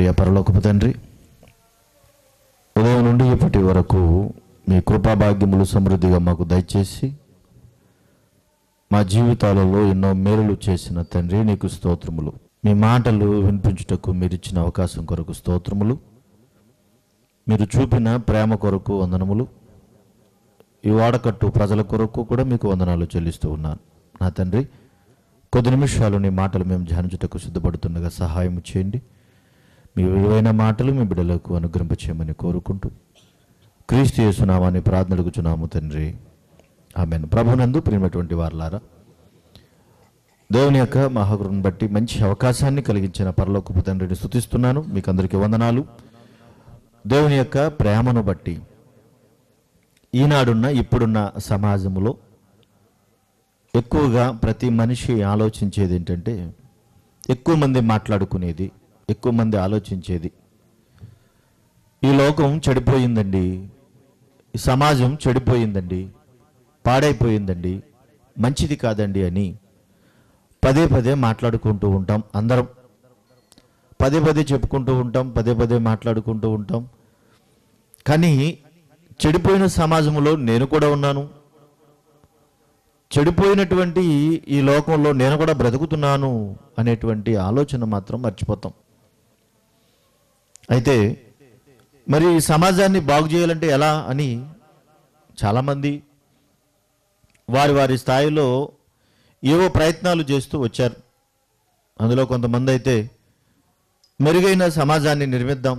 ప్రియ పరలోకపు తండ్రి ఉదయం నుండి ఇప్పటి వరకు మీ కృపాభాగ్యములు సమృద్ధిగా మాకు దయచేసి మా జీవితాలలో ఎన్నో మేలులు చేసిన తండ్రి నీకు స్తోత్రములు మీ మాటలు వినిపించుటకు మీరు ఇచ్చిన అవకాశం కొరకు స్తోత్రములు మీరు చూపిన ప్రేమ కొరకు వందనములు ఈ వాడకట్టు ప్రజల కొరకు కూడా మీకు వందనాలు చెల్లిస్తూ ఉన్నాను నా తండ్రి కొద్ది నిమిషాలు నీ మాటలు మేము ధ్యానించుటకు సిద్ధపడుతుండగా సహాయం చేయండి మీ విలువైన మాటలు మీ బిడ్డలకు అనుగ్రహింపచేయమని కోరుకుంటూ క్రీస్తు యేసునామాన్ని ప్రార్థనడుగుచున్నాము తండ్రి ఆమెను ప్రభునందు ప్రియమైనటువంటి వారలారా దేవుని యొక్క మహాగురుని బట్టి మంచి అవకాశాన్ని కలిగించిన పరలోకపు తండ్రిని స్థుతిస్తున్నాను మీకు అందరికీ వందనాలు దేవుని యొక్క ప్రేమను బట్టి ఈనాడున్న ఇప్పుడున్న సమాజంలో ఎక్కువగా ప్రతి మనిషి ఆలోచించేది ఏంటంటే ఎక్కువ మంది మాట్లాడుకునేది ఎక్కువ మంది ఆలోచించేది ఈ లోకం చెడిపోయిందండి ఈ సమాజం చెడిపోయిందండి పాడైపోయిందండి మంచిది కాదండి అని పదే పదే మాట్లాడుకుంటూ ఉంటాం అందరం పదే పదే చెప్పుకుంటూ ఉంటాం పదే పదే మాట్లాడుకుంటూ ఉంటాం కానీ చెడిపోయిన సమాజంలో నేను కూడా ఉన్నాను చెడిపోయినటువంటి ఈ లోకంలో నేను కూడా బ్రతుకుతున్నాను అనేటువంటి ఆలోచన మాత్రం మర్చిపోతాం అయితే మరి ఈ సమాజాన్ని బాగు చేయాలంటే ఎలా అని చాలామంది వారి వారి స్థాయిలో ఏవో ప్రయత్నాలు చేస్తూ వచ్చారు అందులో కొంతమంది అయితే మెరుగైన సమాజాన్ని నిర్మిద్దాం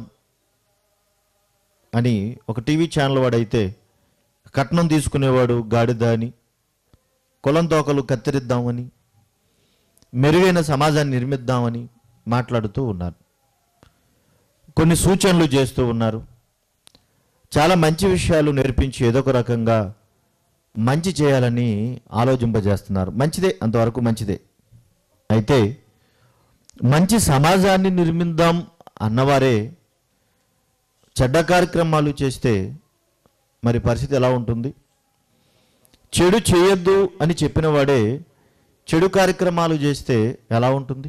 అని ఒక టీవీ ఛానల్ వాడైతే కట్నం తీసుకునేవాడు గాడిద అని కులం తోకలు కత్తిరిద్దామని మెరుగైన సమాజాన్ని నిర్మిద్దామని మాట్లాడుతూ ఉన్నారు కొన్ని సూచనలు చేస్తూ ఉన్నారు చాలా మంచి విషయాలు నేర్పించి ఏదో ఒక రకంగా మంచి చేయాలని ఆలోచింపజేస్తున్నారు మంచిదే అంతవరకు మంచిదే అయితే మంచి సమాజాన్ని నిర్మిద్దాం అన్నవారే చెడ్డ కార్యక్రమాలు చేస్తే మరి పరిస్థితి ఎలా ఉంటుంది చెడు చేయొద్దు అని చెప్పిన వాడే చెడు కార్యక్రమాలు చేస్తే ఎలా ఉంటుంది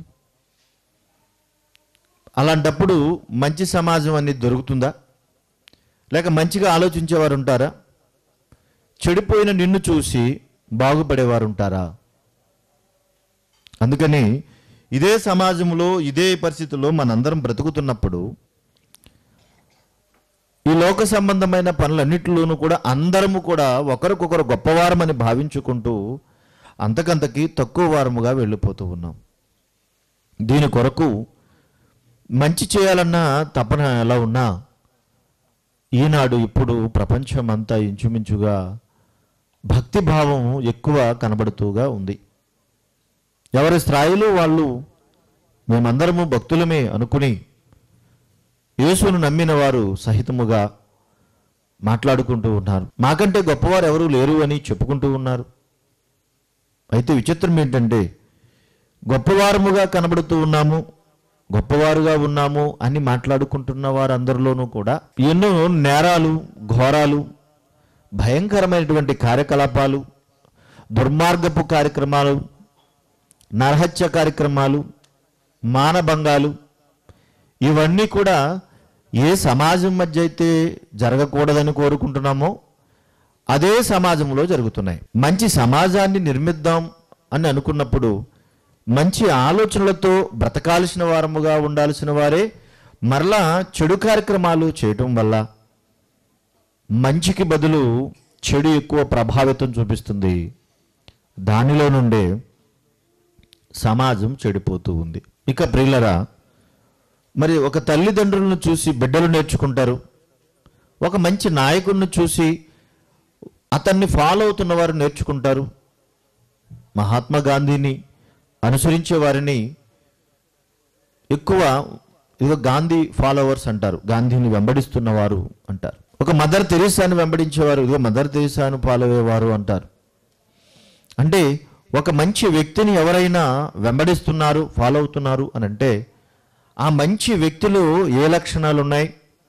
అలాంటప్పుడు మంచి సమాజం అనేది దొరుకుతుందా లేక మంచిగా ఆలోచించేవారు ఉంటారా చెడిపోయిన నిన్ను చూసి బాగుపడేవారు ఉంటారా అందుకని ఇదే సమాజంలో ఇదే పరిస్థితుల్లో మనందరం బ్రతుకుతున్నప్పుడు ఈ లోక సంబంధమైన పనులన్నిటిలోనూ కూడా అందరము కూడా ఒకరికొకరు గొప్పవారమని భావించుకుంటూ అంతకంతకి తక్కువ వారముగా వెళ్ళిపోతూ ఉన్నాం దీని కొరకు మంచి చేయాలన్న తపన ఎలా ఉన్నా ఈనాడు ఇప్పుడు ప్రపంచం అంతా ఇంచుమించుగా భక్తి భావం ఎక్కువ కనబడుతూగా ఉంది ఎవరి స్థాయిలో వాళ్ళు మేమందరము భక్తులమే అనుకుని యేసును నమ్మిన వారు సహితముగా మాట్లాడుకుంటూ ఉన్నారు మాకంటే గొప్పవారు ఎవరూ లేరు అని చెప్పుకుంటూ ఉన్నారు అయితే విచిత్రం ఏంటంటే గొప్పవారముగా కనబడుతూ ఉన్నాము గొప్పవారుగా ఉన్నాము అని మాట్లాడుకుంటున్న వారందరిలోనూ కూడా ఎన్నో నేరాలు ఘోరాలు భయంకరమైనటువంటి కార్యకలాపాలు దుర్మార్గపు కార్యక్రమాలు నరహత్య కార్యక్రమాలు మానభంగాలు ఇవన్నీ కూడా ఏ సమాజం మధ్య అయితే జరగకూడదని కోరుకుంటున్నామో అదే సమాజంలో జరుగుతున్నాయి మంచి సమాజాన్ని నిర్మిద్దాం అని అనుకున్నప్పుడు మంచి ఆలోచనలతో బ్రతకాల్సిన వారముగా ఉండాల్సిన వారే మరలా చెడు కార్యక్రమాలు చేయటం వల్ల మంచికి బదులు చెడు ఎక్కువ ప్రభావితం చూపిస్తుంది దానిలో నుండే సమాజం చెడిపోతూ ఉంది ఇక ప్రియులరా మరి ఒక తల్లిదండ్రులను చూసి బిడ్డలు నేర్చుకుంటారు ఒక మంచి నాయకుడిని చూసి అతన్ని ఫాలో అవుతున్న వారు నేర్చుకుంటారు మహాత్మా గాంధీని అనుసరించే వారిని ఎక్కువ ఇదిగో గాంధీ ఫాలోవర్స్ అంటారు గాంధీని వెంబడిస్తున్న వారు అంటారు ఒక మదర్ తెరీసాను వెంబడించేవారు ఇదిగో మదర్ తెరీసాను ఫాలో అయ్యేవారు అంటారు అంటే ఒక మంచి వ్యక్తిని ఎవరైనా వెంబడిస్తున్నారు ఫాలో అవుతున్నారు అని అంటే ఆ మంచి వ్యక్తిలో ఏ లక్షణాలు ఉన్నాయి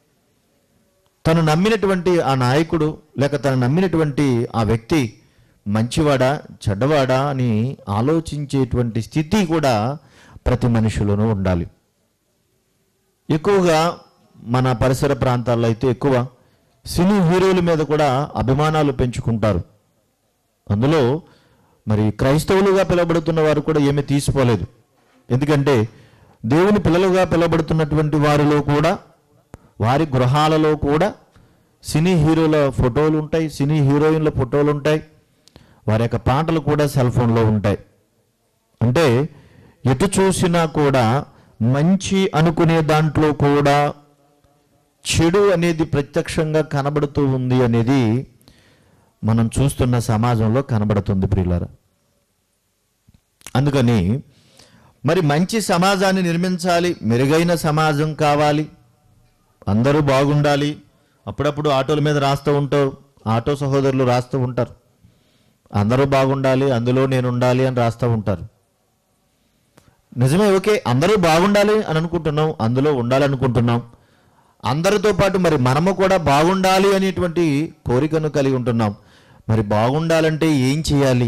తను నమ్మినటువంటి ఆ నాయకుడు లేక తను నమ్మినటువంటి ఆ వ్యక్తి మంచివాడా చెడ్డవాడా అని ఆలోచించేటువంటి స్థితి కూడా ప్రతి మనిషిలోనూ ఉండాలి ఎక్కువగా మన పరిసర ప్రాంతాల్లో అయితే ఎక్కువ సినీ హీరోల మీద కూడా అభిమానాలు పెంచుకుంటారు అందులో మరి క్రైస్తవులుగా పిలువబడుతున్న వారు కూడా ఏమీ తీసిపోలేదు ఎందుకంటే దేవుని పిల్లలుగా పిలువబడుతున్నటువంటి వారిలో కూడా వారి గృహాలలో కూడా సినీ హీరోల ఫోటోలు ఉంటాయి సినీ హీరోయిన్ల ఫోటోలు ఉంటాయి వారి యొక్క పాటలు కూడా సెల్ ఫోన్లో ఉంటాయి అంటే ఎటు చూసినా కూడా మంచి అనుకునే దాంట్లో కూడా చెడు అనేది ప్రత్యక్షంగా కనబడుతూ ఉంది అనేది మనం చూస్తున్న సమాజంలో కనబడుతుంది ప్రియులారా అందుకని మరి మంచి సమాజాన్ని నిర్మించాలి మెరుగైన సమాజం కావాలి అందరూ బాగుండాలి అప్పుడప్పుడు ఆటోల మీద రాస్తూ ఉంటారు ఆటో సహోదరులు రాస్తూ ఉంటారు అందరూ బాగుండాలి అందులో నేను ఉండాలి అని రాస్తూ ఉంటారు నిజమే ఓకే అందరూ బాగుండాలి అని అనుకుంటున్నాం అందులో ఉండాలనుకుంటున్నాం అందరితో పాటు మరి మనము కూడా బాగుండాలి అనేటువంటి కోరికను కలిగి ఉంటున్నాం మరి బాగుండాలంటే ఏం చేయాలి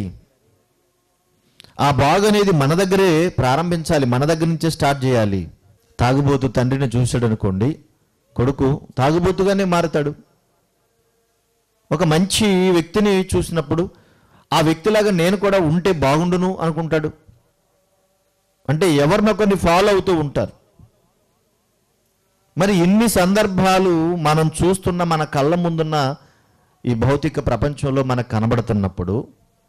ఆ బాగు అనేది మన దగ్గరే ప్రారంభించాలి మన దగ్గర నుంచే స్టార్ట్ చేయాలి తాగుబోతు తండ్రిని చూశాడు అనుకోండి కొడుకు తాగుబోతుగానే మారుతాడు ఒక మంచి వ్యక్తిని చూసినప్పుడు ఆ వ్యక్తిలాగా నేను కూడా ఉంటే బాగుండును అనుకుంటాడు అంటే ఎవరినొకరిని ఫాలో అవుతూ ఉంటారు మరి ఇన్ని సందర్భాలు మనం చూస్తున్న మన కళ్ళ ముందున్న ఈ భౌతిక ప్రపంచంలో మనకు కనబడుతున్నప్పుడు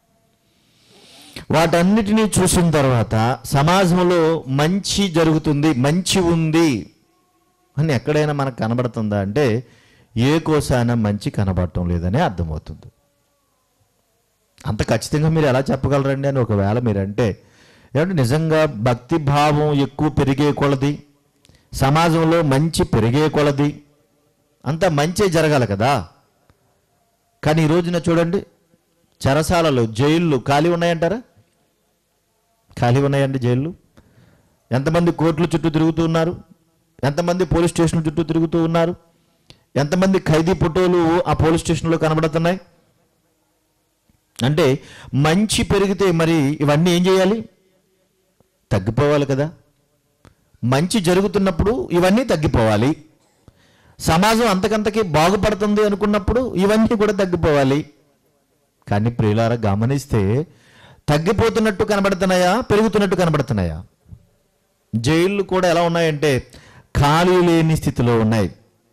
వాటన్నిటినీ చూసిన తర్వాత సమాజంలో మంచి జరుగుతుంది మంచి ఉంది అని ఎక్కడైనా మనకు కనబడుతుందా అంటే ఏ కోసాన మంచి కనబడటం లేదని అర్థమవుతుంది అంత ఖచ్చితంగా మీరు ఎలా చెప్పగలరండి అని ఒకవేళ మీరంటే ఏమంటే నిజంగా భక్తి భావం ఎక్కువ పెరిగే కొలది సమాజంలో మంచి పెరిగే కొలది అంత మంచి జరగాలి కదా కానీ ఈ రోజున చూడండి చెరసాలలు జైళ్ళు ఖాళీ ఉన్నాయంటారా ఖాళీ ఉన్నాయండి జైళ్ళు ఎంతమంది కోర్టుల చుట్టూ తిరుగుతూ ఉన్నారు ఎంతమంది పోలీస్ స్టేషన్ చుట్టూ తిరుగుతూ ఉన్నారు ఎంతమంది ఖైదీ ఫోటోలు ఆ పోలీస్ స్టేషన్లో కనబడుతున్నాయి అంటే మంచి పెరిగితే మరి ఇవన్నీ ఏం చేయాలి తగ్గిపోవాలి కదా మంచి జరుగుతున్నప్పుడు ఇవన్నీ తగ్గిపోవాలి సమాజం అంతకంతకి బాగుపడుతుంది అనుకున్నప్పుడు ఇవన్నీ కూడా తగ్గిపోవాలి కానీ ప్రియులారా గమనిస్తే తగ్గిపోతున్నట్టు కనబడుతున్నాయా పెరుగుతున్నట్టు కనబడుతున్నాయా జైళ్ళు కూడా ఎలా ఉన్నాయంటే ఖాళీ లేని స్థితిలో ఉన్నాయి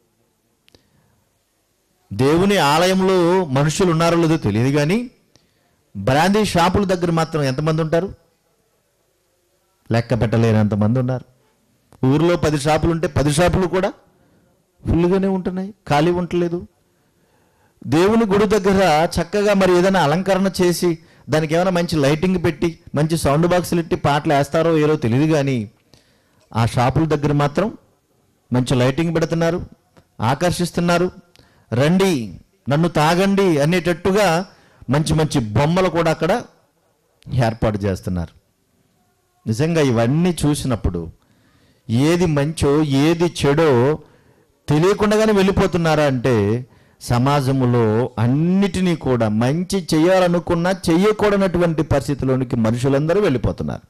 దేవుని ఆలయంలో మనుషులు ఉన్నారో లేదో తెలియదు కానీ బ్రాందీ షాపుల దగ్గర మాత్రం ఎంతమంది ఉంటారు లెక్క పెట్టలేనంత మంది ఉన్నారు ఊరిలో పది షాపులు ఉంటే పది షాపులు కూడా ఫుల్గానే ఉంటున్నాయి ఖాళీ ఉండలేదు దేవుని గుడి దగ్గర చక్కగా మరి ఏదైనా అలంకరణ చేసి దానికి ఏమైనా మంచి లైటింగ్ పెట్టి మంచి సౌండ్ బాక్సులు పెట్టి పాటలు వేస్తారో ఏదో తెలియదు కానీ ఆ షాపుల దగ్గర మాత్రం మంచి లైటింగ్ పెడుతున్నారు ఆకర్షిస్తున్నారు రండి నన్ను తాగండి అనేటట్టుగా మంచి మంచి బొమ్మలు కూడా అక్కడ ఏర్పాటు చేస్తున్నారు నిజంగా ఇవన్నీ చూసినప్పుడు ఏది మంచో ఏది చెడో తెలియకుండానే వెళ్ళిపోతున్నారా అంటే సమాజంలో అన్నిటినీ కూడా మంచి చేయాలనుకున్నా చెయ్యకూడనటువంటి పరిస్థితిలోనికి మనుషులందరూ వెళ్ళిపోతున్నారు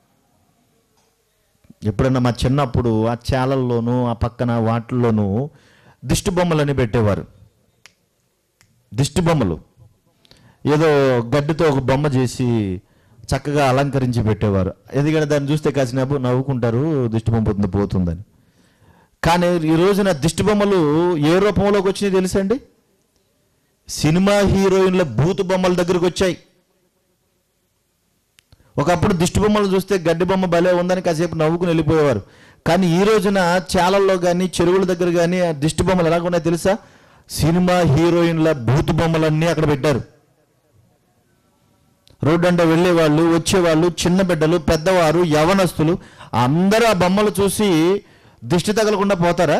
ఎప్పుడన్నా మా చిన్నప్పుడు ఆ చాలల్లోనూ ఆ పక్కన వాటిల్లోనూ దిష్టి బొమ్మలని పెట్టేవారు దిష్టి బొమ్మలు ఏదో గడ్డితో ఒక బొమ్మ చేసి చక్కగా అలంకరించి పెట్టేవారు ఎందుకంటే దాన్ని చూస్తే కాసినప్పుడు నవ్వుకుంటారు దిష్టి బొమ్మ పోతుంది పోతుందని కానీ ఈ రోజున దిష్టి బొమ్మలు ఏ రూపంలోకి వచ్చినాయి తెలుసండి సినిమా హీరోయిన్ల బూతు బొమ్మల దగ్గరకు వచ్చాయి ఒకప్పుడు దిష్టి బొమ్మలు చూస్తే గడ్డి బొమ్మ భలే ఉందని కాసేపు నవ్వుకుని వెళ్ళిపోయేవారు కానీ ఈ రోజున చాలల్లో కానీ చెరువుల దగ్గర కానీ ఆ దిష్టి బొమ్మలు ఎలా ఉన్నాయో తెలుసా సినిమా హీరోయిన్ల బూతు బొమ్మలన్నీ అక్కడ పెట్టారు రోడ్డు అంటే వెళ్ళేవాళ్ళు వచ్చేవాళ్ళు చిన్న బిడ్డలు పెద్దవారు యవనస్తులు అందరూ ఆ బొమ్మలు చూసి దిష్టి తగలకుండా పోతారా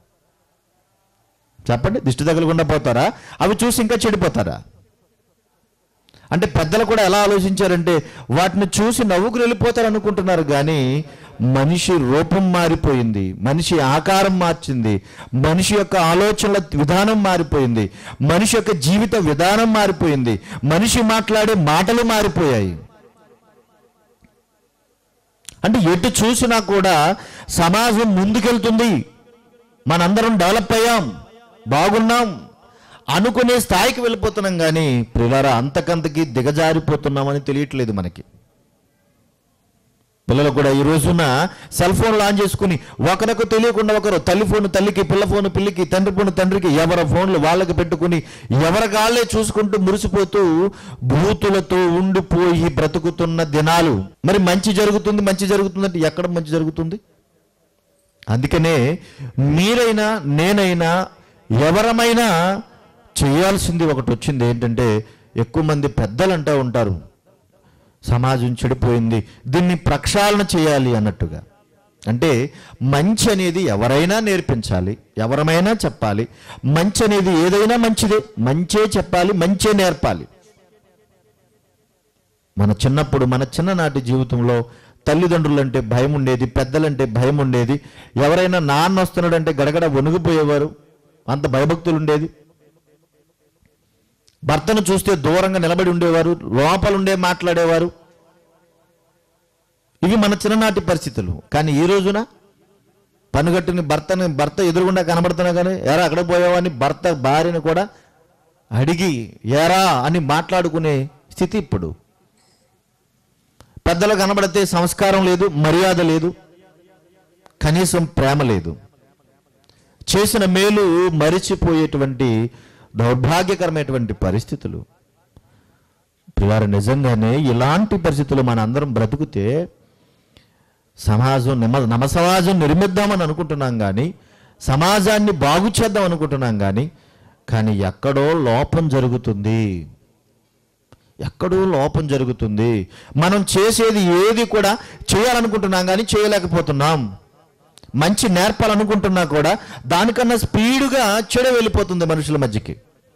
చెప్పండి దిష్టి తగలకుండా పోతారా అవి చూసి ఇంకా చెడిపోతారా అంటే పెద్దలు కూడా ఎలా ఆలోచించారంటే వాటిని చూసి నవ్వుకు వెళ్ళిపోతారు అనుకుంటున్నారు కానీ మనిషి రూపం మారిపోయింది మనిషి ఆకారం మార్చింది మనిషి యొక్క ఆలోచనల విధానం మారిపోయింది మనిషి యొక్క జీవిత విధానం మారిపోయింది మనిషి మాట్లాడే మాటలు మారిపోయాయి అంటే ఎటు చూసినా కూడా సమాజం ముందుకెళ్తుంది మనందరం డెవలప్ అయ్యాం బాగున్నాం అనుకునే స్థాయికి వెళ్ళిపోతున్నాం కానీ పిల్లరా అంతకంతకి దిగజారిపోతున్నామని తెలియట్లేదు మనకి పిల్లలు కూడా ఈ రోజున సెల్ ఫోన్లు ఆన్ చేసుకుని ఒకరికి తెలియకుండా ఒకరు తల్లి ఫోన్ తల్లికి పిల్ల ఫోన్ పిల్లికి తండ్రి ఫోన్ తండ్రికి ఎవరి ఫోన్లు వాళ్ళకి పెట్టుకుని ఎవరి కాళ్ళే చూసుకుంటూ మురిసిపోతూ భూతులతో ఉండిపోయి బ్రతుకుతున్న దినాలు మరి మంచి జరుగుతుంది మంచి జరుగుతుందంటే ఎక్కడ మంచి జరుగుతుంది అందుకనే మీరైనా నేనైనా ఎవరమైనా చేయాల్సింది ఒకటి వచ్చింది ఏంటంటే ఎక్కువ మంది పెద్దలు అంటూ ఉంటారు సమాజం చెడిపోయింది దీన్ని ప్రక్షాళన చేయాలి అన్నట్టుగా అంటే మంచి అనేది ఎవరైనా నేర్పించాలి ఎవరమైనా చెప్పాలి మంచి అనేది ఏదైనా మంచిదే మంచే చెప్పాలి మంచే నేర్పాలి మన చిన్నప్పుడు మన చిన్ననాటి జీవితంలో తల్లిదండ్రులంటే భయం ఉండేది పెద్దలంటే భయం ఉండేది ఎవరైనా నాన్న వస్తున్నాడంటే గడగడ వణుగిపోయేవారు అంత భయభక్తులు ఉండేది భర్తను చూస్తే దూరంగా నిలబడి ఉండేవారు లోపలుండే మాట్లాడేవారు ఇవి మన చిన్ననాటి పరిస్థితులు కానీ ఈ రోజున పనుగట్టుని భర్తని భర్త ఎదురుగుండా కనబడుతున్నా కానీ ఎరా అక్కడ పోయావని భర్త భార్యను కూడా అడిగి ఎరా అని మాట్లాడుకునే స్థితి ఇప్పుడు పెద్దలు కనబడితే సంస్కారం లేదు మర్యాద లేదు కనీసం ప్రేమ లేదు చేసిన మేలు మరిచిపోయేటువంటి దౌర్భాగ్యకరమైనటువంటి పరిస్థితులు పిల్లలు నిజంగానే ఇలాంటి పరిస్థితులు మన అందరం బ్రతుకుతే సమాజం నమ నమ సమాజం నిర్మిద్దామని అనుకుంటున్నాం కానీ సమాజాన్ని బాగు చేద్దాం అనుకుంటున్నాం కానీ కానీ ఎక్కడో లోపం జరుగుతుంది ఎక్కడో లోపం జరుగుతుంది మనం చేసేది ఏది కూడా చేయాలనుకుంటున్నాం కానీ చేయలేకపోతున్నాం మంచి నేర్పాలనుకుంటున్నా కూడా దానికన్నా స్పీడుగా చెడు వెళ్ళిపోతుంది మనుషుల మధ్యకి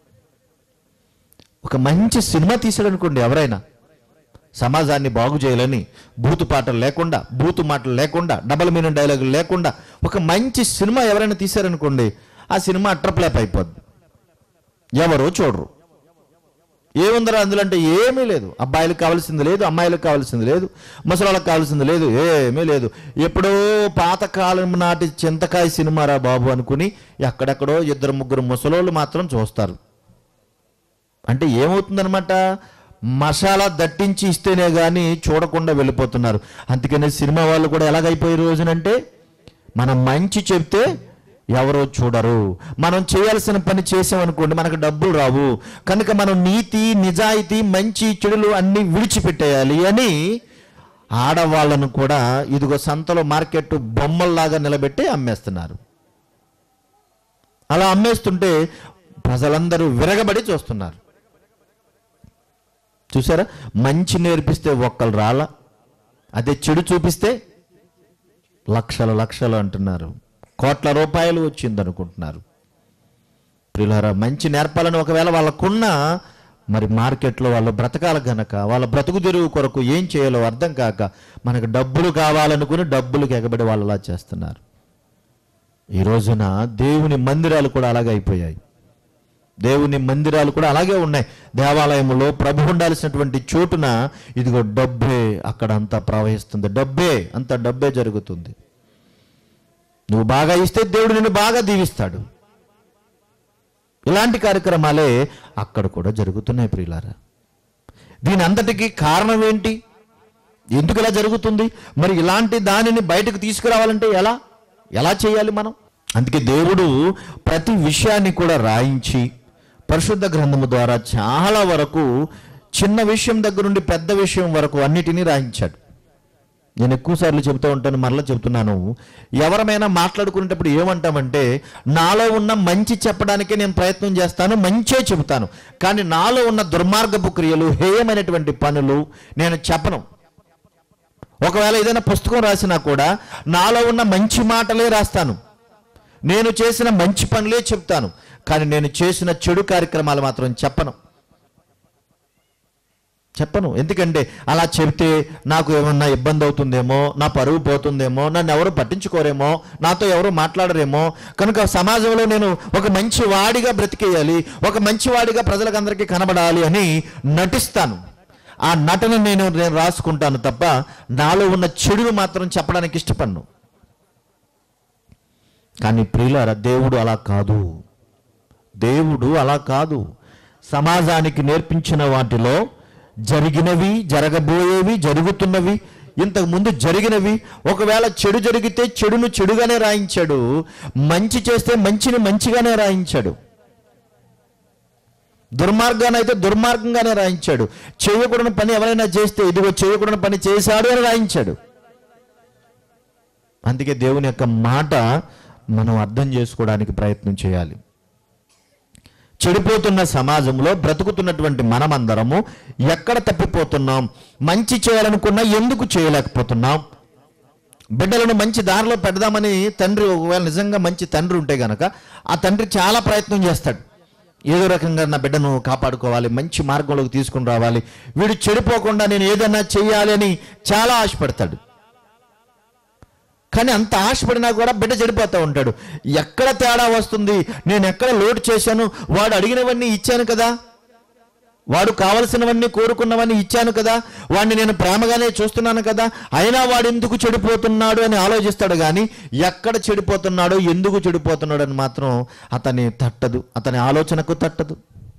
ఒక మంచి సినిమా తీసాడనుకోండి ఎవరైనా సమాజాన్ని బాగు చేయాలని బూతు పాటలు లేకుండా బూతు మాటలు లేకుండా డబల్ మీనింగ్ డైలాగులు లేకుండా ఒక మంచి సినిమా ఎవరైనా తీశారనుకోండి ఆ సినిమా అట్రప్లాప్ అయిపోద్ది ఎవరో చూడరు ఏముందరో అందులో అంటే ఏమీ లేదు అబ్బాయిలకు కావాల్సింది లేదు అమ్మాయిలకు కావాల్సింది లేదు ముసలాళ్ళకి కావాల్సింది లేదు ఏమీ లేదు ఎప్పుడో పాతకాలం నాటి చింతకాయ సినిమారా బాబు అనుకుని ఎక్కడెక్కడో ఇద్దరు ముగ్గురు ముసలోళ్ళు మాత్రం చూస్తారు అంటే ఏమవుతుందనమాట మసాలా దట్టించి ఇస్తేనే కానీ చూడకుండా వెళ్ళిపోతున్నారు అందుకనే సినిమా వాళ్ళు కూడా ఎలాగైపోయే రోజునంటే మనం మంచి చెప్తే ఎవరో చూడరు మనం చేయాల్సిన పని చేసామనుకోండి మనకు డబ్బులు రావు కనుక మనం నీతి నిజాయితీ మంచి చెడులు అన్నీ విడిచిపెట్టేయాలి అని ఆడవాళ్ళను కూడా ఇదిగో సంతలో మార్కెట్ బొమ్మల్లాగా నిలబెట్టి అమ్మేస్తున్నారు అలా అమ్మేస్తుంటే ప్రజలందరూ విరగబడి చూస్తున్నారు చూసారా మంచి నేర్పిస్తే ఒక్కరు రాలా అదే చెడు చూపిస్తే లక్షలు లక్షలు అంటున్నారు కోట్ల రూపాయలు వచ్చింది అనుకుంటున్నారు ప్రియులారా మంచి నేర్పాలని ఒకవేళ వాళ్ళకున్న మరి మార్కెట్లో వాళ్ళు బ్రతకాల గనక వాళ్ళ బ్రతుకు తెరువు కొరకు ఏం చేయాలో అర్థం కాక మనకు డబ్బులు కావాలనుకుని డబ్బులకు ఎగబడి వాళ్ళు అలా చేస్తున్నారు ఈ రోజున దేవుని మందిరాలు కూడా అలాగే అయిపోయాయి దేవుని మందిరాలు కూడా అలాగే ఉన్నాయి దేవాలయంలో ప్రభు ఉండాల్సినటువంటి చోటున ఇదిగో డబ్బే అక్కడ అంతా ప్రవహిస్తుంది డబ్బే అంత డబ్బే జరుగుతుంది నువ్వు బాగా ఇస్తే దేవుడు నిన్ను బాగా దీవిస్తాడు ఇలాంటి కార్యక్రమాలే అక్కడ కూడా జరుగుతున్నాయి ప్రియులారా దీని అంతటికి కారణం ఏంటి ఎందుకు ఇలా జరుగుతుంది మరి ఇలాంటి దానిని బయటకు తీసుకురావాలంటే ఎలా ఎలా చేయాలి మనం అందుకే దేవుడు ప్రతి విషయాన్ని కూడా రాయించి పరిశుద్ధ గ్రంథము ద్వారా చాలా వరకు చిన్న విషయం దగ్గర నుండి పెద్ద విషయం వరకు అన్నిటినీ రాయించాడు నేను ఎక్కువసార్లు చెబుతూ ఉంటాను మరలా చెబుతున్నాను ఎవరమైనా మాట్లాడుకునేటప్పుడు ఏమంటామంటే నాలో ఉన్న మంచి చెప్పడానికే నేను ప్రయత్నం చేస్తాను మంచే చెబుతాను కానీ నాలో ఉన్న దుర్మార్గపు క్రియలు హేయమైనటువంటి పనులు నేను చెప్పను ఒకవేళ ఏదైనా పుస్తకం రాసినా కూడా నాలో ఉన్న మంచి మాటలే రాస్తాను నేను చేసిన మంచి పనులే చెప్తాను కానీ నేను చేసిన చెడు కార్యక్రమాలు మాత్రం చెప్పను చెప్పను ఎందుకంటే అలా చెప్తే నాకు ఏమన్నా ఇబ్బంది అవుతుందేమో నా పరువు పోతుందేమో నన్ను ఎవరు పట్టించుకోరేమో నాతో ఎవరు మాట్లాడరేమో కనుక సమాజంలో నేను ఒక మంచి వాడిగా బ్రతికేయాలి ఒక మంచి వాడిగా ప్రజలకందరికీ కనబడాలి అని నటిస్తాను ఆ నటన నేను నేను రాసుకుంటాను తప్ప నాలో ఉన్న చెడును మాత్రం చెప్పడానికి ఇష్టపడను కానీ ప్రియులారా దేవుడు అలా కాదు దేవుడు అలా కాదు సమాజానికి నేర్పించిన వాటిలో జరిగినవి జరగబోయేవి జరుగుతున్నవి ఇంతకు ముందు జరిగినవి ఒకవేళ చెడు జరిగితే చెడును చెడుగానే రాయించాడు మంచి చేస్తే మంచిని మంచిగానే రాయించాడు దుర్మార్గాన్ని అయితే దుర్మార్గంగానే రాయించాడు చేయకూడని పని ఎవరైనా చేస్తే ఇదిగో చేయకూడని పని చేశాడు అని రాయించాడు అందుకే దేవుని యొక్క మాట మనం అర్థం చేసుకోవడానికి ప్రయత్నం చేయాలి చెడిపోతున్న సమాజంలో బ్రతుకుతున్నటువంటి మనమందరము ఎక్కడ తప్పిపోతున్నాం మంచి చేయాలనుకున్నా ఎందుకు చేయలేకపోతున్నాం బిడ్డలను మంచి దారిలో పెడదామని తండ్రి ఒకవేళ నిజంగా మంచి తండ్రి ఉంటే గనక ఆ తండ్రి చాలా ప్రయత్నం చేస్తాడు ఏదో రకంగా నా బిడ్డను కాపాడుకోవాలి మంచి మార్గంలోకి తీసుకుని రావాలి వీడు చెడిపోకుండా నేను ఏదైనా చేయాలి అని చాలా ఆశపడతాడు కానీ అంత ఆశపడినా కూడా బిడ్డ చెడిపోతూ ఉంటాడు ఎక్కడ తేడా వస్తుంది నేను ఎక్కడ లోటు చేశాను వాడు అడిగినవన్నీ ఇచ్చాను కదా వాడు కావలసినవన్నీ కోరుకున్నవన్నీ ఇచ్చాను కదా వాడిని నేను ప్రేమగానే చూస్తున్నాను కదా అయినా వాడు ఎందుకు చెడిపోతున్నాడు అని ఆలోచిస్తాడు కానీ ఎక్కడ చెడిపోతున్నాడో ఎందుకు చెడిపోతున్నాడు అని మాత్రం అతని తట్టదు అతని ఆలోచనకు తట్టదు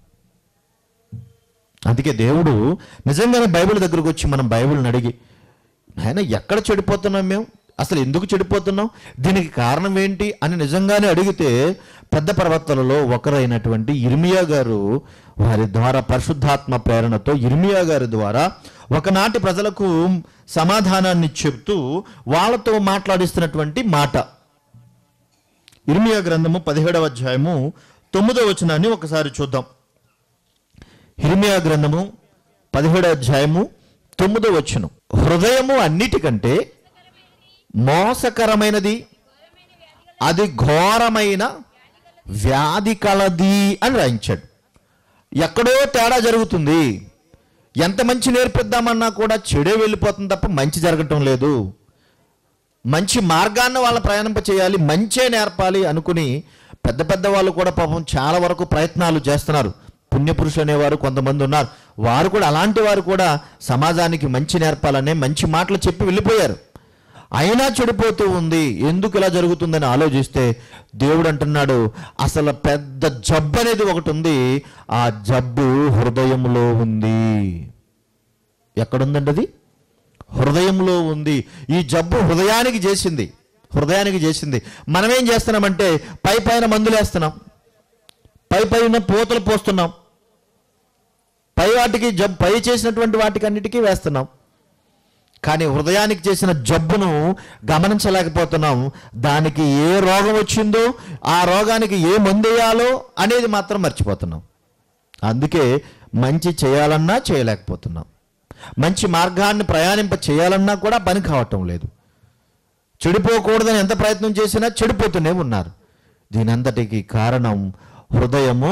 అందుకే దేవుడు నిజంగానే బైబిల్ దగ్గరకు వచ్చి మనం బైబిల్ని అడిగి ఆయన ఎక్కడ చెడిపోతున్నాం మేము అసలు ఎందుకు చెడిపోతున్నాం దీనికి కారణం ఏంటి అని నిజంగానే అడిగితే పెద్ద ప్రవక్తలలో ఒకరైనటువంటి ఇర్మియా గారు వారి ద్వారా పరిశుద్ధాత్మ ప్రేరణతో ఇర్మియా గారి ద్వారా ఒకనాటి ప్రజలకు సమాధానాన్ని చెప్తూ వాళ్ళతో మాట్లాడిస్తున్నటువంటి మాట ఇర్మియా గ్రంథము పదిహేడవ అధ్యాయము తొమ్మిదవ వచనాన్ని ఒకసారి చూద్దాం హిర్మియా గ్రంథము పదిహేడవ అధ్యాయము తొమ్మిదో వచ్చును హృదయము అన్నిటికంటే మోసకరమైనది అది ఘోరమైన వ్యాధి కలది అని రాయించాడు ఎక్కడో తేడా జరుగుతుంది ఎంత మంచి నేర్పిద్దామన్నా కూడా చెడే వెళ్ళిపోతుంది తప్ప మంచి జరగటం లేదు మంచి మార్గాన్ని వాళ్ళ ప్రయాణింప చేయాలి మంచే నేర్పాలి అనుకుని పెద్ద పెద్ద వాళ్ళు కూడా పాపం చాలా వరకు ప్రయత్నాలు చేస్తున్నారు పుణ్యపురుషులు అనేవారు కొంతమంది ఉన్నారు వారు కూడా అలాంటి వారు కూడా సమాజానికి మంచి నేర్పాలనే మంచి మాటలు చెప్పి వెళ్ళిపోయారు అయినా చెడిపోతూ ఉంది ఎందుకు ఇలా జరుగుతుందని ఆలోచిస్తే దేవుడు అంటున్నాడు అసలు పెద్ద జబ్బు అనేది ఒకటి ఉంది ఆ జబ్బు హృదయంలో ఉంది ఎక్కడుందండి అది హృదయంలో ఉంది ఈ జబ్బు హృదయానికి చేసింది హృదయానికి చేసింది మనం ఏం చేస్తున్నామంటే పై పైన మందులు వేస్తున్నాం పై పైన పూతలు పోస్తున్నాం పై వాటికి జబ్ పై చేసినటువంటి వాటికి అన్నిటికీ వేస్తున్నాం కానీ హృదయానికి చేసిన జబ్బును గమనించలేకపోతున్నాం దానికి ఏ రోగం వచ్చిందో ఆ రోగానికి ఏ మందు వేయాలో అనేది మాత్రం మర్చిపోతున్నాం అందుకే మంచి చేయాలన్నా చేయలేకపోతున్నాం మంచి మార్గాన్ని ప్రయాణింప చేయాలన్నా కూడా పని కావటం లేదు చెడిపోకూడదని ఎంత ప్రయత్నం చేసినా చెడిపోతూనే ఉన్నారు దీనంతటికి కారణం హృదయము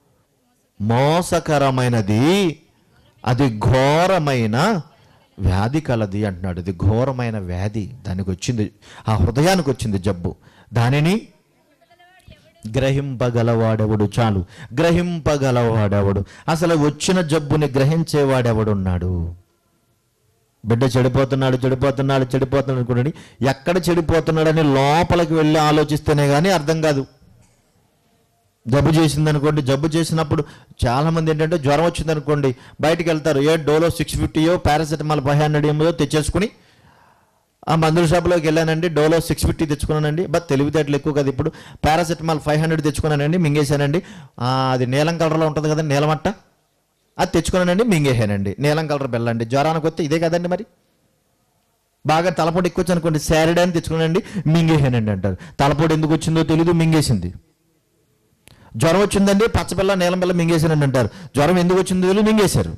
మోసకరమైనది అది ఘోరమైన వ్యాధి కలది అంటున్నాడు ఇది ఘోరమైన వ్యాధి దానికి వచ్చింది ఆ హృదయానికి వచ్చింది జబ్బు దానిని గ్రహింపగలవాడెవడు చాలు గ్రహింపగలవాడెవడు అసలు వచ్చిన జబ్బుని గ్రహించేవాడెవడున్నాడు బిడ్డ చెడిపోతున్నాడు చెడిపోతున్నాడు చెడిపోతున్నాడు అనుకోండి ఎక్కడ చెడిపోతున్నాడని లోపలికి వెళ్ళి ఆలోచిస్తేనే కానీ అర్థం కాదు జబ్బు చేసింది అనుకోండి జబ్బు చేసినప్పుడు చాలా మంది ఏంటంటే జ్వరం వచ్చింది అనుకోండి బయటికి వెళ్తారు ఏ డోలో సిక్స్ ఫిఫ్టీయో పారాసెటమాల్ ఫైవ్ హండ్రెడ్ ఏమో తెచ్చేసుకుని ఆ మందుల షాప్లోకి వెళ్ళానండి డోలో సిక్స్ ఫిఫ్టీ తెచ్చుకున్నానండి బట్ తెలివితేటలు ఎక్కువ కదా ఇప్పుడు పారాసెటమాల్ ఫైవ్ హండ్రెడ్ తెచ్చుకున్నానండి మింగేశానండి ఆ, అది నీలం కలర్లో ఉంటుంది కదా నీలమట్ట అది తెచ్చుకున్నానండి మింగేసానండి నీలం కలర్ బెల్లండి జ్వరానికి వస్తే ఇదే కదండి మరి బాగా తలపోటు ఎక్కువ వచ్చి అనుకోండి శారీడే అని తెచ్చుకున్నానండి మింగేసానండి అంటారు తలపోటు ఎందుకు వచ్చిందో తెలీదు మింగేసింది జ్వరం వచ్చిందండి పచ్చబెల్ల నీలం బెల్ల మింగేసానండి అంటారు జ్వరం ఎందుకు వచ్చిందో తెలియదు మింగేశారు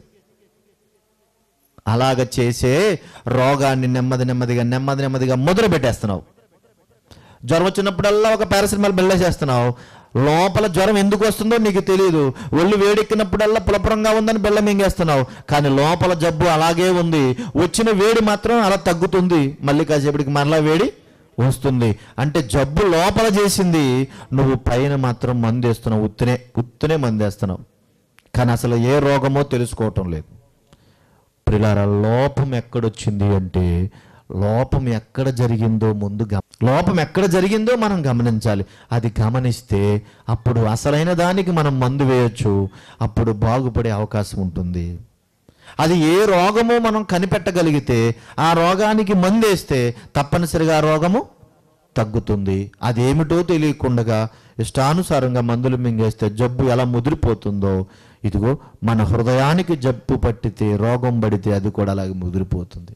అలాగ చేసే రోగాన్ని నెమ్మది నెమ్మదిగా నెమ్మది నెమ్మదిగా మొదలు పెట్టేస్తున్నావు జ్వరం వచ్చినప్పుడల్లా ఒక పారాసిటమాల్ బెల్లేసేస్తున్నావు లోపల జ్వరం ఎందుకు వస్తుందో నీకు తెలియదు ఒళ్ళు వేడెక్కినప్పుడల్లా పులపురంగా ఉందని బెల్ల మింగేస్తున్నావు కానీ లోపల జబ్బు అలాగే ఉంది వచ్చిన వేడి మాత్రం అలా తగ్గుతుంది మళ్ళీ కాసేపటికి మరలా వేడి వస్తుంది అంటే జబ్బు లోపల చేసింది నువ్వు పైన మాత్రం మందేస్తున్నావు ఉత్తినే ఉత్తినే మందేస్తున్నావు కానీ అసలు ఏ రోగమో తెలుసుకోవటం లేదు ప్రిలార లోపం ఎక్కడొచ్చింది అంటే లోపం ఎక్కడ జరిగిందో ముందు గమ లోపం ఎక్కడ జరిగిందో మనం గమనించాలి అది గమనిస్తే అప్పుడు అసలైన దానికి మనం మందు వేయొచ్చు అప్పుడు బాగుపడే అవకాశం ఉంటుంది అది ఏ రోగమో మనం కనిపెట్టగలిగితే ఆ రోగానికి మందేస్తే తప్పనిసరిగా ఆ రోగము తగ్గుతుంది అదేమిటో తెలియకుండా ఇష్టానుసారంగా మందులు మింగేస్తే జబ్బు ఎలా ముదిరిపోతుందో ఇదిగో మన హృదయానికి జబ్బు పట్టితే రోగం పడితే అది కూడా అలాగే ముదిరిపోతుంది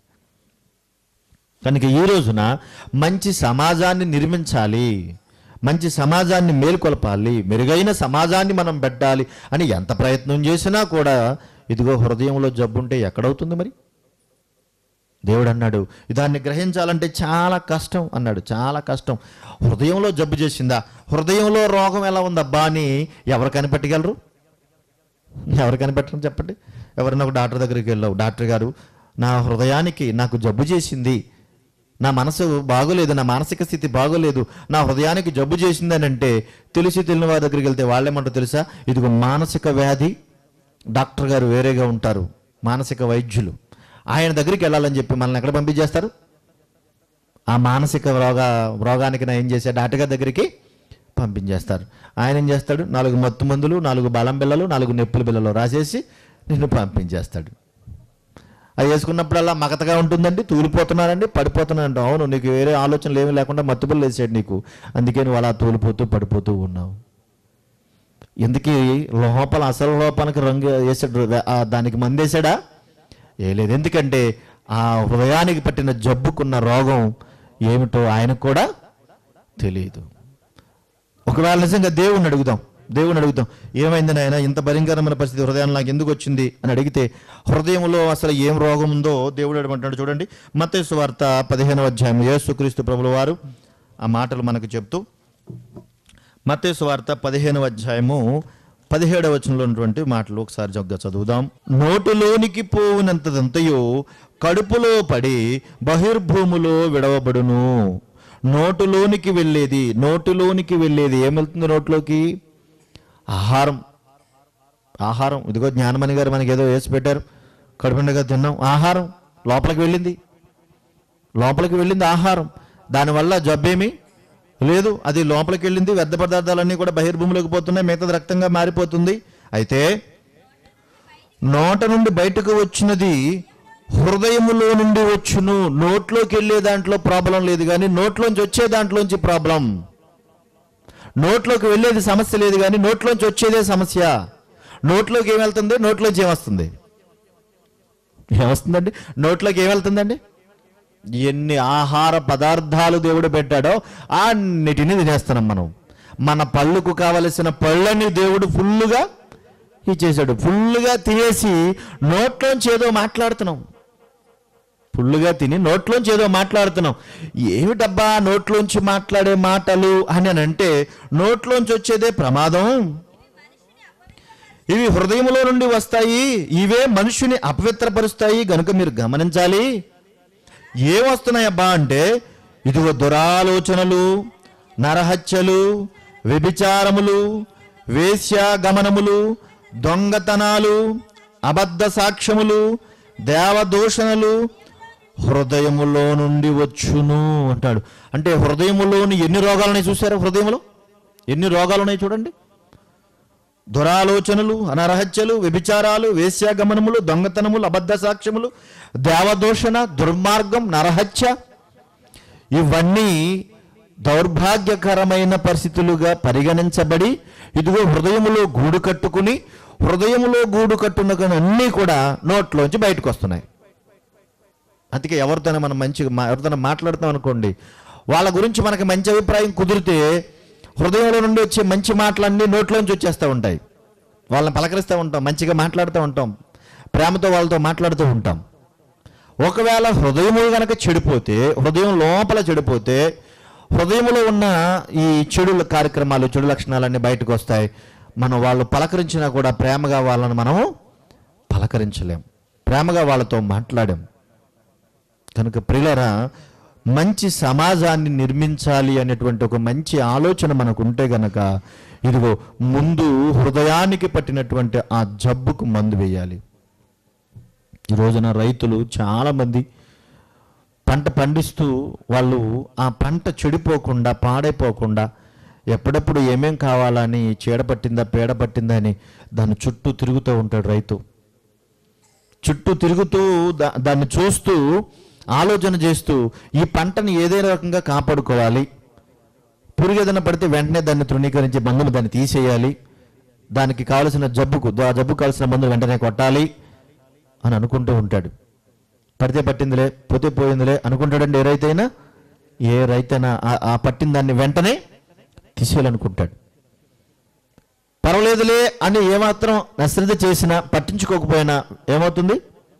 కనుక ఈ రోజున మంచి సమాజాన్ని నిర్మించాలి మంచి సమాజాన్ని మేల్కొల్పాలి మెరుగైన సమాజాన్ని మనం పెట్టాలి అని ఎంత ప్రయత్నం చేసినా కూడా ఇదిగో హృదయంలో జబ్బుంటే ఎక్కడవుతుంది మరి దేవుడు అన్నాడు దాన్ని గ్రహించాలంటే చాలా కష్టం అన్నాడు చాలా కష్టం హృదయంలో జబ్బు చేసిందా హృదయంలో రోగం ఎలా ఉందబ్బా అని ఎవరు కనిపెట్టగలరు ఎవరు కనిపెట్టరు చెప్పండి ఎవరైనా ఒక డాక్టర్ దగ్గరికి వెళ్ళావు డాక్టర్ గారు నా హృదయానికి నాకు జబ్బు చేసింది నా మనసు బాగోలేదు నా మానసిక స్థితి బాగోలేదు నా హృదయానికి జబ్బు చేసింది అని అంటే తెలిసి తెలియని వారి దగ్గరికి వెళ్తే వాళ్ళేమంటారు తెలుసా ఇదిగో మానసిక వ్యాధి డాక్టర్ గారు వేరేగా ఉంటారు మానసిక వైద్యులు ఆయన దగ్గరికి వెళ్ళాలని చెప్పి మనల్ని ఎక్కడ పంపించేస్తారు ఆ మానసిక రోగ రోగానికి నా ఏం చేసే డాక్టర్ గారి దగ్గరికి పంపించేస్తారు ఆయన ఏం చేస్తాడు నాలుగు మత్తు మందులు నాలుగు బలం బిళ్ళలు నాలుగు నొప్పుల బిళ్ళలు రాసేసి నిన్ను పంపించేస్తాడు అది వేసుకున్నప్పుడల్లా మగతగా ఉంటుందండి తూలిపోతున్నారండి పడిపోతున్నారంట అవును నీకు వేరే ఆలోచనలు ఏమీ లేకుండా మత్తు బిళ్ళలు వేసాడు నీకు అందుకే నువ్వు అలా తూలిపోతూ పడిపోతూ ఉన్నావు ఎందుకు లోపల అసలు లోపానికి రంగు వేసాడు ఆ దానికి మందేశాడా ఏ లేదు ఎందుకంటే ఆ హృదయానికి పట్టిన జబ్బుకున్న రోగం ఏమిటో ఆయనకు కూడా తెలియదు ఒకవేళ నిజంగా దేవుణ్ణి అడుగుదాం దేవుని అడుగుతాం ఏమైంది నాయన ఇంత భయంకరమైన పరిస్థితి హృదయాన్ని నాకు ఎందుకు వచ్చింది అని అడిగితే హృదయంలో అసలు ఏం రోగం ఉందో దేవుడు అడమంటాడు చూడండి మత్తేసు వార్త పదిహేనవ అధ్యాయం యేసుక్రీస్తు ప్రభుల వారు ఆ మాటలు మనకు చెప్తూ మత్తేసు వార్త పదిహేనవ అధ్యాయము పదిహేడవ వచనంలో ఉన్నటువంటి మాటలు ఒకసారి జగ్గా చదువుదాం నోటులోనికి పోవునంతదంతయు కడుపులో పడి బహిర్భూములో విడవబడును నోటులోనికి వెళ్ళేది నోటులోనికి వెళ్ళేది ఏమెళ్తుంది నోట్లోకి ఆహారం ఆహారం ఇదిగో జ్ఞానమణి గారు మనకి ఏదో వేసి పెట్టారు కడుపుండగా తిన్నాం ఆహారం లోపలికి వెళ్ళింది లోపలికి వెళ్ళింది ఆహారం దానివల్ల జబ్బేమీ లేదు అది లోపలికి వెళ్ళింది వ్యర్థ పదార్థాలన్నీ కూడా బహిర్భూమిలోకి పోతున్నాయి మిగతాది రక్తంగా మారిపోతుంది అయితే నోట నుండి బయటకు వచ్చినది హృదయములో నుండి వచ్చును నోట్లోకి వెళ్ళే దాంట్లో ప్రాబ్లం లేదు కానీ నోట్లోంచి వచ్చే దాంట్లోంచి ప్రాబ్లం నోట్లోకి వెళ్ళేది సమస్య లేదు కానీ నోట్లోంచి వచ్చేదే సమస్య నోట్లోకి ఏం వెళ్తుంది నోట్లోంచి ఏమొస్తుంది ఏమొస్తుందండి నోట్లోకి ఏం వెళ్తుందండి ఎన్ని ఆహార పదార్థాలు దేవుడు పెట్టాడో అన్నిటినీ తినేస్తున్నాం మనం మన పళ్ళుకు కావలసిన పళ్ళని దేవుడు ఫుల్లుగా ఇచ్చేసాడు ఫుల్లుగా తినేసి నోట్లోంచి ఏదో మాట్లాడుతున్నాం ఫుల్లుగా తిని నోట్లోంచి ఏదో మాట్లాడుతున్నాం ఏమిటబ్బా నోట్లోంచి మాట్లాడే మాటలు అని అని అంటే నోట్లోంచి వచ్చేదే ప్రమాదం ఇవి హృదయంలో నుండి వస్తాయి ఇవే మనుషుని అపవిత్రపరుస్తాయి గనుక మీరు గమనించాలి ఏమొస్తున్నాయబ్బా అంటే ఇదిగో దురాలోచనలు నరహత్యలు వ్యభిచారములు వేశ్యాగమనములు దొంగతనాలు అబద్ధ సాక్ష్యములు దేవదూషణలు హృదయములో నుండి వచ్చును అంటాడు అంటే హృదయములోని ఎన్ని రోగాలు ఉన్నాయి చూసారా హృదయంలో ఎన్ని రోగాలు ఉన్నాయి చూడండి దురాలోచనలు అనరహత్యలు వ్యభిచారాలు వేశ్యాగమనములు దొంగతనములు అబద్ధ సాక్ష్యములు దేవదూషణ దుర్మార్గం నరహత్య ఇవన్నీ దౌర్భాగ్యకరమైన పరిస్థితులుగా పరిగణించబడి ఇదిగో హృదయములో గూడు కట్టుకుని హృదయములో గూడు కట్టున్న అన్నీ కూడా నోట్లోంచి బయటకు వస్తున్నాయి అందుకే ఎవరితోనే మనం మంచిగా మా- ఎవరితోనే మాట్లాడుతాం అనుకోండి వాళ్ళ గురించి మనకి మంచి అభిప్రాయం కుదిరితే హృదయంలో నుండి వచ్చే మంచి మాటలన్నీ నోట్లోంచి వచ్చేస్తూ ఉంటాయి వాళ్ళని పలకరిస్తూ ఉంటాం మంచిగా మాట్లాడుతూ ఉంటాం ప్రేమతో వాళ్ళతో మాట్లాడుతూ ఉంటాం ఒకవేళ హృదయము గనక చెడిపోతే హృదయం లోపల చెడిపోతే హృదయంలో ఉన్న ఈ చెడు కార్యక్రమాలు చెడు లక్షణాలన్నీ బయటకు వస్తాయి మనం వాళ్ళు పలకరించినా కూడా ప్రేమగా వాళ్ళని మనము పలకరించలేం ప్రేమగా వాళ్ళతో మాట్లాడాం కనుక ప్రిలరా మంచి సమాజాన్ని నిర్మించాలి అనేటువంటి ఒక మంచి ఆలోచన మనకు ఉంటే గనక ఇదిగో ముందు హృదయానికి పట్టినటువంటి ఆ జబ్బుకు మందు వేయాలి ఈ రోజున రైతులు చాలామంది పంట పండిస్తూ వాళ్ళు ఆ పంట చెడిపోకుండా పాడైపోకుండా ఎప్పుడప్పుడు ఏమేం కావాలని చీడ పట్టిందా పేడ పట్టిందా అని దాని చుట్టూ తిరుగుతూ ఉంటాడు రైతు చుట్టూ తిరుగుతూ దా- దాన్ని చూస్తూ ఆలోచన చేస్తూ ఈ పంటని ఏదైనా రకంగా కాపాడుకోవాలి పురుగు ఏదైనా పడితే వెంటనే దాన్ని తృణీకరించి మందులు దాన్ని తీసేయాలి దానికి కావలసిన జబ్బుకు ఆ జబ్బుకు కావాల్సిన మందులు వెంటనే కొట్టాలి అని అనుకుంటూ ఉంటాడు పడితే పట్టిందిలే పోతే పోయిందిలే అనుకుంటాడండి ఏ రైతైనా ఏ రైతైనా ఆ- ఆ పట్టిన దాన్ని వెంటనే తీసేయాలనుకుంటాడు పర్వాలేదులే అని ఏమాత్రం అశ్రద్ధ చేసినా పట్టించుకోకపోయినా ఏమవుతుంది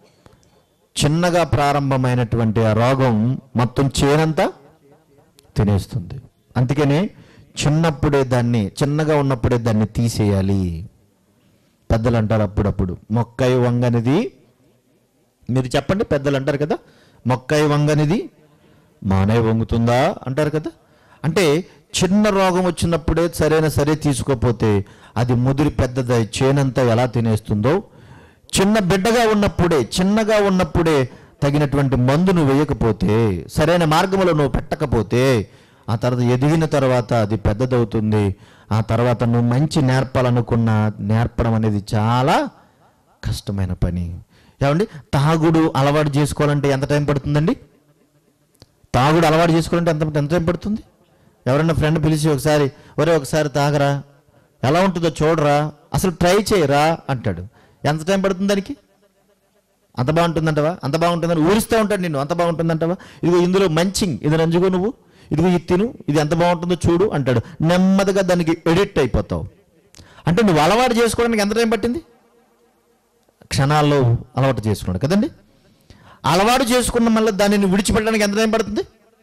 చిన్నగా ప్రారంభమైనటువంటి ఆ రోగం మొత్తం చేనంతా తినేస్తుంది అందుకనే చిన్నప్పుడే దాన్ని చిన్నగా ఉన్నప్పుడే దాన్ని తీసేయాలి పెద్దలు అంటారు అప్పుడప్పుడు మొక్కై వంగనిది మీరు చెప్పండి పెద్దలు అంటారు కదా మొక్కై వంగనిది మానే వంగుతుందా అంటారు కదా అంటే చిన్న రోగం వచ్చినప్పుడే సరైన సరే తీసుకోపోతే అది ముదిరి పెద్దదై చేనంతా ఎలా తినేస్తుందో చిన్న బిడ్డగా ఉన్నప్పుడే చిన్నగా ఉన్నప్పుడే తగినటువంటి మందును వేయకపోతే సరైన మార్గంలో నువ్వు పెట్టకపోతే ఆ తర్వాత ఎదిగిన తర్వాత అది పెద్దదవుతుంది ఆ తర్వాత నువ్వు మంచి నేర్పాలనుకున్న నేర్పడం అనేది చాలా కష్టమైన పని ఏమండి తాగుడు అలవాటు చేసుకోవాలంటే ఎంత టైం పడుతుందండి తాగుడు అలవాటు చేసుకోవాలంటే ఎంత ఎంత టైం పడుతుంది ఎవరైనా ఫ్రెండ్ పిలిచి ఒకసారి ఒరే ఒకసారి తాగరా ఎలా ఉంటుందో చూడరా అసలు ట్రై చేయరా అంటాడు ఎంత టైం పడుతుంది దానికి అంత బాగుంటుందంటవా అంత బాగుంటుందని ఊరిస్తూ ఉంటాడు నిన్ను అంత బాగుంటుందంటవా ఇదిగో ఇందులో మంచింగ్ ఇది నంజుకో నువ్వు ఇదిగో ఇది తిను ఇది ఎంత బాగుంటుందో చూడు అంటాడు నెమ్మదిగా దానికి ఎడిక్ట్ అయిపోతావు అంటే నువ్వు అలవాటు చేసుకోవడానికి ఎంత టైం పట్టింది క్షణాల్లో అలవాటు చేసుకున్నాడు కదండి అలవాటు చేసుకున్న మళ్ళీ దానిని విడిచిపెట్టడానికి ఎంత టైం పడుతుంది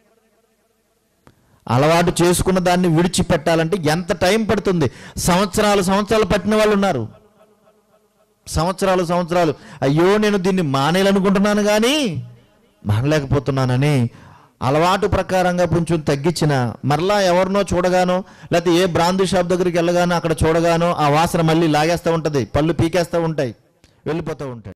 అలవాటు చేసుకున్న దాన్ని విడిచిపెట్టాలంటే ఎంత టైం పడుతుంది సంవత్సరాలు సంవత్సరాలు పట్టిన వాళ్ళు ఉన్నారు సంవత్సరాలు సంవత్సరాలు అయ్యో నేను దీన్ని మానేయాలనుకుంటున్నాను కానీ మానలేకపోతున్నానని అలవాటు ప్రకారంగా కొంచెం తగ్గించిన మరలా ఎవరినో చూడగానో లేకపోతే ఏ బ్రాందీ షాప్ దగ్గరికి వెళ్ళగానో అక్కడ చూడగానో ఆ వాసన మళ్ళీ లాగేస్తూ ఉంటుంది పళ్ళు పీకేస్తూ ఉంటాయి వెళ్ళిపోతూ ఉంటాయి